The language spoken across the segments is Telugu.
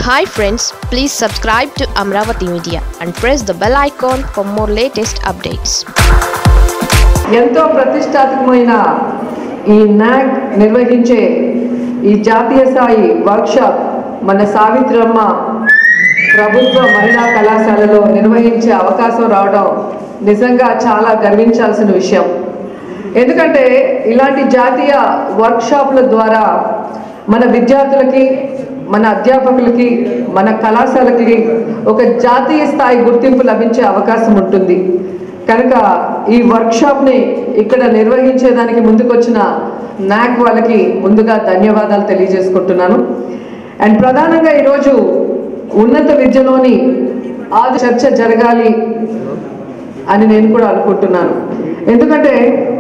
Hi friends please subscribe to Amaravati media and press the bell icon for more latest updates ఎంతో ప్రతిష్టాత్మకమైన ఈ నాగ్ నిర్వహించే ఈ జాతీయ స్థాయి వర్క్షాప్ మన సావిత్రమ్మ ప్రభుత్వ మహిళా కళాశాలలో నిర్వహించే అవకాశం రావడం నిజంగా చాలా గర్వించాల్సిన విషయం ఎందుకంటే ఇలాంటి జాతీయ వర్క్షాప్ల ద్వారా మన విద్యార్థులకి మన అధ్యాపకులకి మన కళాశాలకి ఒక జాతీయ స్థాయి గుర్తింపు లభించే అవకాశం ఉంటుంది కనుక ఈ వర్క్షాప్ని ఇక్కడ నిర్వహించేదానికి ముందుకొచ్చిన నాక్ వాళ్ళకి ముందుగా ధన్యవాదాలు తెలియజేసుకుంటున్నాను అండ్ ప్రధానంగా ఈరోజు ఉన్నత విద్యలోని ఆ చర్చ జరగాలి అని నేను కూడా అనుకుంటున్నాను ఎందుకంటే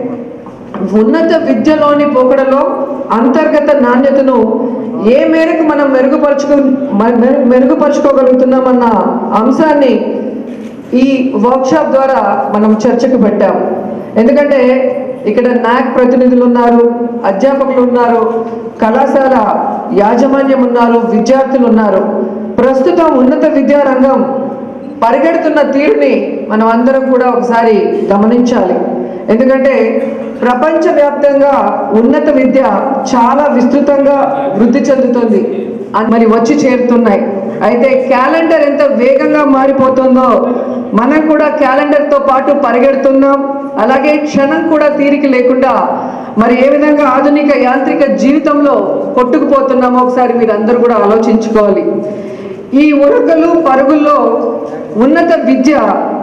ఉన్నత విద్యలోని పోకడలో అంతర్గత నాణ్యతను ఏ మేరకు మనం మెరుగుపరుచుకు మ- మెరు- మెరుగుపరుచుకోగలుగుతున్నామన్న అంశాన్ని ఈ వర్క్షాప్ ద్వారా మనం చర్చకు పెట్టాం ఎందుకంటే ఇక్కడ నాక్ ప్రతినిధులు ఉన్నారు అధ్యాపకులు ఉన్నారు కళాశాల యాజమాన్యం ఉన్నారు విద్యార్థులు ఉన్నారు ప్రస్తుతం ఉన్నత విద్యారంగం పరిగెడుతున్న తీరుని మనం అందరం కూడా ఒకసారి గమనించాలి ఎందుకంటే ప్రపంచవ్యాప్తంగా ఉన్నత విద్య చాలా విస్తృతంగా వృద్ధి చెందుతుంది అని మరి వచ్చి చేరుతున్నాయి అయితే క్యాలెండర్ ఎంత వేగంగా మారిపోతుందో మనం కూడా క్యాలెండర్తో పాటు పరిగెడుతున్నాం అలాగే క్షణం కూడా తీరిక లేకుండా మరి ఏ విధంగా ఆధునిక యాంత్రిక జీవితంలో కొట్టుకుపోతున్నామో ఒకసారి మీరు అందరూ కూడా ఆలోచించుకోవాలి ఈ ఉరకలు పరుగుల్లో ఉన్నత విద్య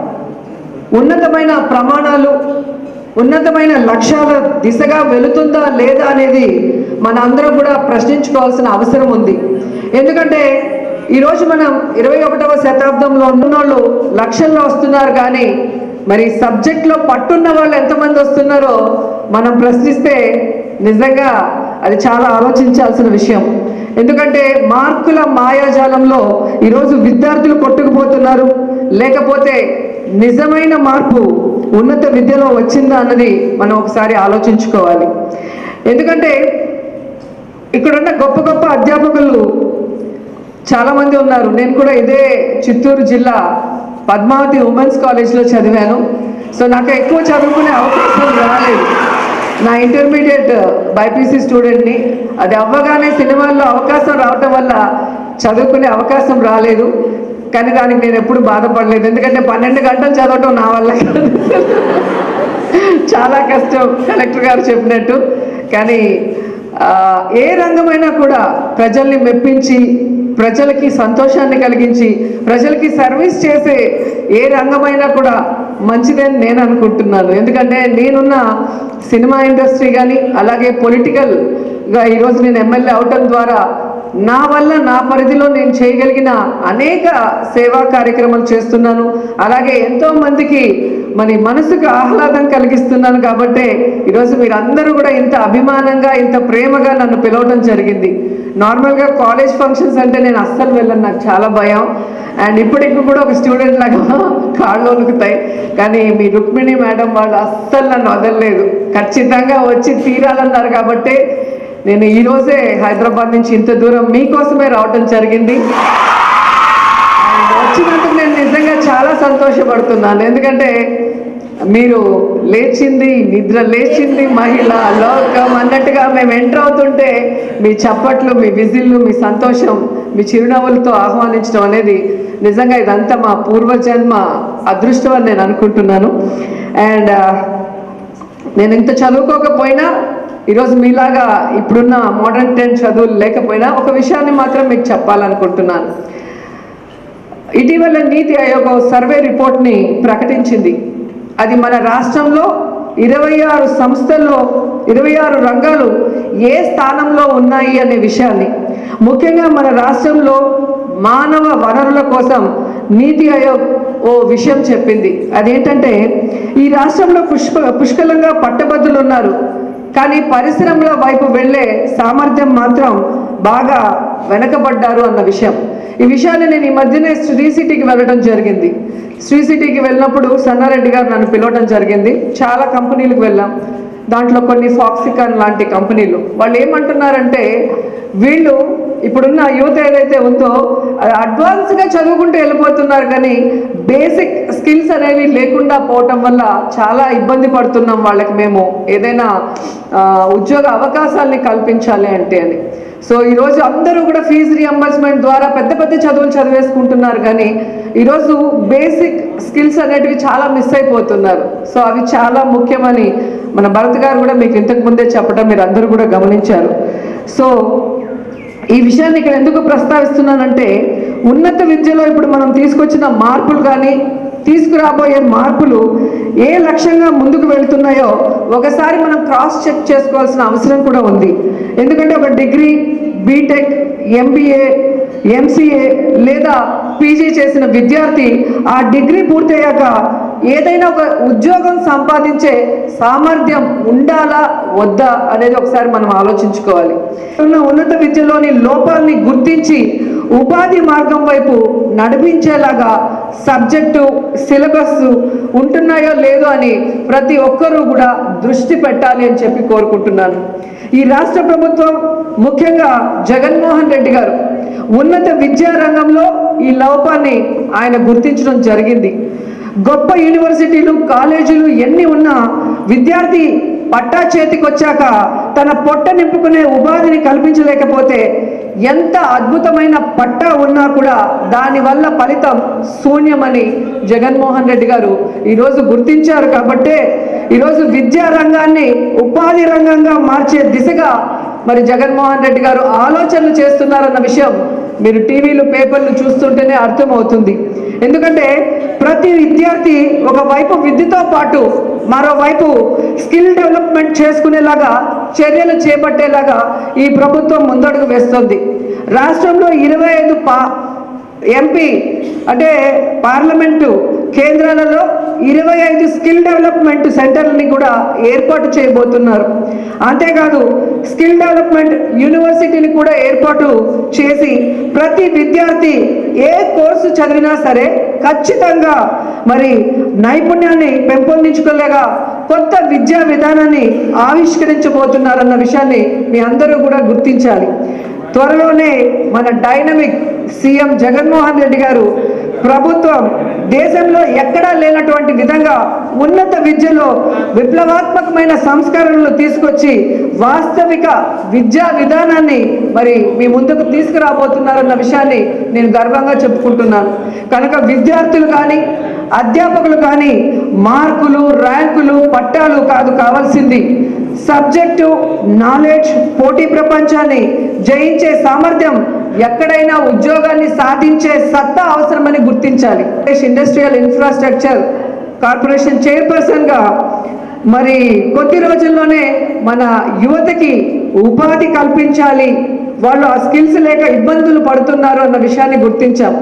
ఉన్నతమైన ప్రమాణాలు ఉన్నతమైన లక్ష్యాల దిశగా వెళుతుందా లేదా అనేది మన అందరం కూడా ప్రశ్నించుకోవాల్సిన అవసరం ఉంది ఎందుకంటే ఈరోజు మనం ఇరవై ఒకటవ శతాబ్దంలో ఉన్నోళ్ళు లక్షల్లో వస్తున్నారు కానీ మరి సబ్జెక్ట్లో పట్టున్న వాళ్ళు ఎంతమంది వస్తున్నారో మనం ప్రశ్నిస్తే నిజంగా అది చాలా ఆలోచించాల్సిన విషయం ఎందుకంటే మార్కుల మాయాజాలంలో ఈరోజు విద్యార్థులు కొట్టుకుపోతున్నారు లేకపోతే నిజమైన మార్పు ఉన్నత విద్యలో వచ్చిందా అన్నది మనం ఒకసారి ఆలోచించుకోవాలి ఎందుకంటే ఇక్కడున్న గొప్ప గొప్ప అధ్యాపకులు చాలామంది ఉన్నారు నేను కూడా ఇదే చిత్తూరు జిల్లా పద్మావతి ఉమెన్స్ కాలేజ్లో చదివాను సో నాకు ఎక్కువ చదువుకునే అవకాశం రాలేదు నా ఇంటర్మీడియట్ బైపీసీ స్టూడెంట్ని అది అవ్వగానే సినిమాల్లో అవకాశం రావటం వల్ల చదువుకునే అవకాశం రాలేదు కానీ దానికి నేను ఎప్పుడు బాధపడలేదు ఎందుకంటే పన్నెండు గంటలు చదవటం నా వల్ల కాదు. చాలా కష్టం కలెక్టర్ గారు చెప్పినట్టు కానీ ఆ, ఏ రంగమైనా కూడా ప్రజల్ని మెప్పించి ప్రజలకి సంతోషాన్ని కలిగించి ప్రజలకి సర్వీస్ చేసే ఏ రంగమైనా కూడా మంచిదని నేను అనుకుంటున్నాను ఎందుకంటే నేనున్న సినిమా ఇండస్ట్రీ కానీ అలాగే పొలిటికల్గా ఈరోజు నేను ఎమ్మెల్యే అవటం ద్వారా నా వల్ల నా పరిధిలో నేను చేయగలిగిన అనేక సేవా కార్యక్రమాలు చేస్తున్నాను అలాగే ఎంతో మందికి మరి మనసుకు ఆహ్లాదం కలిగిస్తున్నాను కాబట్టి ఈరోజు మీరు అందరూ కూడా ఇంత అభిమానంగా ఇంత ప్రేమగా నన్ను పిలవడం జరిగింది నార్మల్గా కాలేజ్ ఫంక్షన్స్ అంటే నేను అస్సలు వెళ్ళను నాకు చాలా భయం అండ్ ఇప్పటికి కూడా ఒక స్టూడెంట్ లాగా కాళ్ళు వణుకుతాయి కానీ మీ రుక్మిణి మేడం వాళ్ళు అస్సలు నన్ను వదలలేదు ఖచ్చితంగా వచ్చి తీరాలన్నారు కాబట్టి నేను ఈ రోజే హైదరాబాద్ నుంచి ఇంత దూరం మీకోసమే రావటం జరిగింది And వచ్చినందుకు నేను నిజంగా చాలా సంతోషపడుతున్నాను ఎందుకంటే మీరు లేచింది నిద్ర లేచింది మహిళ లోకం అన్నట్టుగా మేము ఎంటర్ అవుతుంటే మీ చప్పట్లు మీ విజిల్లు మీ సంతోషం మీ చిరునవ్వులతో ఆహ్వానించడం అనేది నిజంగా ఇదంతా మా పూర్వజన్మ అదృష్టం అని నేను అనుకుంటున్నాను అండ్ నేను ఇంత చదువుకోకపోయినా ఈరోజు మీలాగా ఇప్పుడున్న మోడర్న్ టెన్ చదువులు లేకపోయినా ఒక విషయాన్ని మాత్రం మీకు చెప్పాలనుకుంటున్నాను ఇటీవల నీతి ఆయోగ్ ఓ సర్వే రిపోర్ట్ని ప్రకటించింది అది మన రాష్ట్రంలో ఇరవై ఆరు సంస్థల్లో ఇరవై ఆరు రంగాలు ఏ స్థానంలో ఉన్నాయి అనే విషయాన్ని ముఖ్యంగా మన రాష్ట్రంలో మానవ వనరుల కోసం నీతి ఆయోగ్ ఓ విషయం చెప్పింది అదేంటంటే ఈ రాష్ట్రంలో పుష్ప పుష్కలంగా పట్టభద్రులు ఉన్నారు కానీ పరిశ్రమల వైపు వెళ్ళే సామర్థ్యం మాత్రం బాగా వెనకబడ్డారు అన్న విషయం ఈ విషయాన్ని నేను ఈ మధ్యనే శ్రీ సిటీకి వెళ్ళడం జరిగింది శ్రీ సిటీకి వెళ్ళినప్పుడు సన్నారెడ్డి గారు నన్ను పిలవడం జరిగింది చాలా కంపెనీలకు వెళ్ళాం దాంట్లో కొన్ని ఫాక్సికాన్ లాంటి కంపెనీలు వాళ్ళు ఏమంటున్నారంటే వీళ్ళు ఇప్పుడున్న యూత్ ఏదైతే ఉందో అడ్వాన్స్గా చదువుకుంటూ వెళ్ళిపోతున్నారు కానీ బేసిక్ స్కిల్స్ అనేవి లేకుండా పోవటం వల్ల చాలా ఇబ్బంది పడుతున్నాం వాళ్ళకి మేము ఏదైనా ఆ, ఉద్యోగ అవకాశాలని కల్పించాలి అంటే అని సో ఈరోజు అందరూ కూడా ఫీజు రియంబర్స్మెంట్ ద్వారా పెద్ద పెద్ద చదువులు చదివేసుకుంటున్నారు కానీ ఈరోజు బేసిక్ స్కిల్స్ అనేటివి చాలా మిస్ అయిపోతున్నారు సో అవి చాలా ముఖ్యమని మన భరత్ గారు కూడా మీకు ఇంతకు ముందే చెప్పడం మీరు అందరూ కూడా గమనించారు సో ఈ విషయాన్ని ఇక్కడ ఎందుకు ప్రస్తావిస్తున్నానంటే ఉన్నత విద్యలో ఇప్పుడు మనం తీసుకొచ్చిన మార్పులు కానీ తీసుకురాబోయే మార్పులు ఏ లక్ష్యంగా ముందుకు వెళ్తున్నాయో ఒకసారి మనం క్రాస్ చెక్ చేసుకోవాల్సిన అవసరం కూడా ఉంది ఎందుకంటే ఒక డిగ్రీ బీటెక్ ఎంబీఏ ఎంసీఏ లేదా పీజీ చేసిన విద్యార్థి ఆ డిగ్రీ పూర్తయ్యాక ఏదైనా ఒక ఉద్యోగం సంపాదించే సామర్థ్యం ఉండాలా వద్దా అనేది ఒకసారి మనం ఆలోచించుకోవాలి ఉన్న ఉన్నత విద్యలోని లోపాలని గుర్తించి ఉపాధి మార్గం వైపు నడిపించేలాగా సబ్జెక్టు సిలబస్ ఉంటున్నాయో లేదో అని ప్రతి ఒక్కరూ కూడా దృష్టి పెట్టాలి అని చెప్పి కోరుకుంటున్నాను ఈ రాష్ట్ర ప్రభుత్వం ముఖ్యంగా జగన్మోహన్ రెడ్డి గారు ఉన్నత విద్యా రంగంలో ఈ లోపాన్ని ఆయన గుర్తించడం జరిగింది గొప్ప యూనివర్సిటీలు కాలేజీలు ఎన్ని ఉన్నా విద్యార్థి పట్టా చేతికి వచ్చాక తన పొట్ట నింపుకునే ఉపాధిని కల్పించలేకపోతే ఎంత అద్భుతమైన పట్టా ఉన్నా కూడా దానివల్ల ఫలితం శూన్యమని జగన్మోహన్ రెడ్డి గారు ఈరోజు గుర్తించారు కాబట్టే ఈరోజు విద్యా రంగాన్ని ఉపాధి రంగంగా మార్చే దిశగా మరి జగన్మోహన్ రెడ్డి గారు ఆలోచనలు చేస్తున్నారన్న విషయం మీరు టీవీలు పేపర్లు చూస్తుంటేనే అర్థమవుతుంది ఎందుకంటే ప్రతి విద్యార్థి ఒకవైపు విద్యతో పాటు మరోవైపు స్కిల్ డెవలప్మెంట్ చేసుకునేలాగా చర్యలు చేపట్టేలాగా ఈ ప్రభుత్వం ముందడుగు వేస్తుంది రాష్ట్రంలో ఇరవై ఐదు పా ఎంపీ అంటే పార్లమెంటు కేంద్రాలలో ఇరవై ఐదు స్కిల్ డెవలప్మెంట్ సెంటర్లని కూడా ఏర్పాటు చేయబోతున్నారు అంతేకాదు స్కిల్ డెవలప్మెంట్ యూనివర్సిటీని కూడా ఏర్పాటు చేసి ప్రతి విద్యార్థి ఏ కోర్సు చదివినా సరే ఖచ్చితంగా మరి నైపుణ్యాన్ని పెంపొందించుకోలేగా కొత్త విద్యా విధానాన్ని ఆవిష్కరించబోతున్నారన్న విషయాన్ని మీ అందరూ కూడా గుర్తించాలి త్వరలోనే మన డైనమిక్ సీఎం జగన్మోహన్ రెడ్డి గారు ప్రభుత్వం దేశంలో ఎక్కడా లేనటువంటి విధంగా ఉన్నత విద్యలో విప్లవాత్మకమైన సంస్కరణలు తీసుకొచ్చి వాస్తవిక విద్యా విధానాన్ని మరి మీ ముందుకు తీసుకురాబోతున్నారన్న విషయాన్ని నేను గర్వంగా చెప్పుకుంటున్నాను కనుక విద్యార్థులు కానీ అధ్యాపకులు కానీ మార్కులు ర్యాంకులు పట్టాలు కాదు కావాల్సింది సబ్జెక్టు నాలెడ్జ్ పోటీ ప్రపంచాన్ని జయించే సామర్థ్యం ఎక్కడైనా ఉద్యోగాన్ని సాధించే సత్తా అవసరమని గుర్తించాలి ఇండస్ట్రియల్ ఇన్ఫ్రాస్ట్రక్చర్ కార్పొరేషన్ చైర్పర్సన్గా మరి కొద్ది రోజుల్లోనే మన యువతకి ఉపాధి కల్పించాలి వాళ్ళు ఆ స్కిల్స్ లేక ఇబ్బందులు పడుతున్నారు అన్న విషయాన్ని గుర్తించాం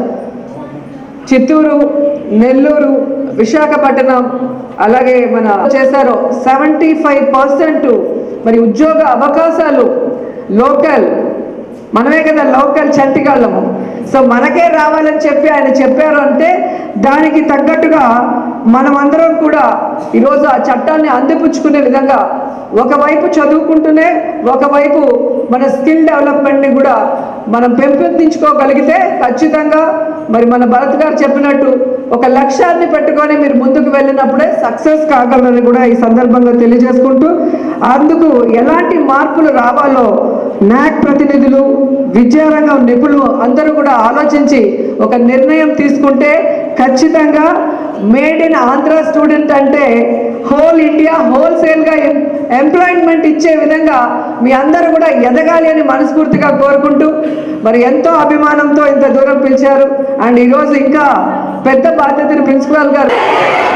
చిత్తూరు నెల్లూరు విశాఖపట్నం అలాగే మన చేశారో సెవెంటీ ఫైవ్ పర్సెంట్ మరి ఉద్యోగ అవకాశాలు లోకల్ మనమే కదా లోకల్ చంటిగాళ్ళము సో మనకే రావాలని చెప్పి ఆయన చెప్పారు అంటే దానికి తగ్గట్టుగా మనమందరం కూడా ఈరోజు ఆ చట్టాన్ని అందిపుచ్చుకునే విధంగా ఒకవైపు చదువుకుంటూనే ఒకవైపు మన స్కిల్ డెవలప్మెంట్ని కూడా మనం పెంపొందించుకోగలిగితే ఖచ్చితంగా మరి మన భరత్ గారు చెప్పినట్టు ఒక లక్ష్యాన్ని పెట్టుకొని మీరు ముందుకు వెళ్ళినప్పుడే సక్సెస్ కాగలరని కూడా ఈ సందర్భంగా తెలియజేసుకుంటూ అందుకు ఎలాంటి మార్పులు రావాలో నాక్ ప్రతినిధులు విద్యారంగం నిపుణులు అందరూ కూడా ఆలోచించి ఒక నిర్ణయం తీసుకుంటే ఖచ్చితంగా మేడ్ ఇన్ ఆంధ్ర స్టూడెంట్ అంటే హోల్ ఇండియా హోల్సేల్గా ఎంప్లాయ్మెంట్ ఇచ్చే విధంగా మీ అందరూ కూడా ఎదగాలి అని మనస్ఫూర్తిగా కోరుకుంటూ మరి ఎంతో అభిమానంతో ఇంత దూరం పిలిచారు అండ్ ఈరోజు ఇంకా పెద్ద బాధ్యతను ప్రిన్సిపాల్ గారు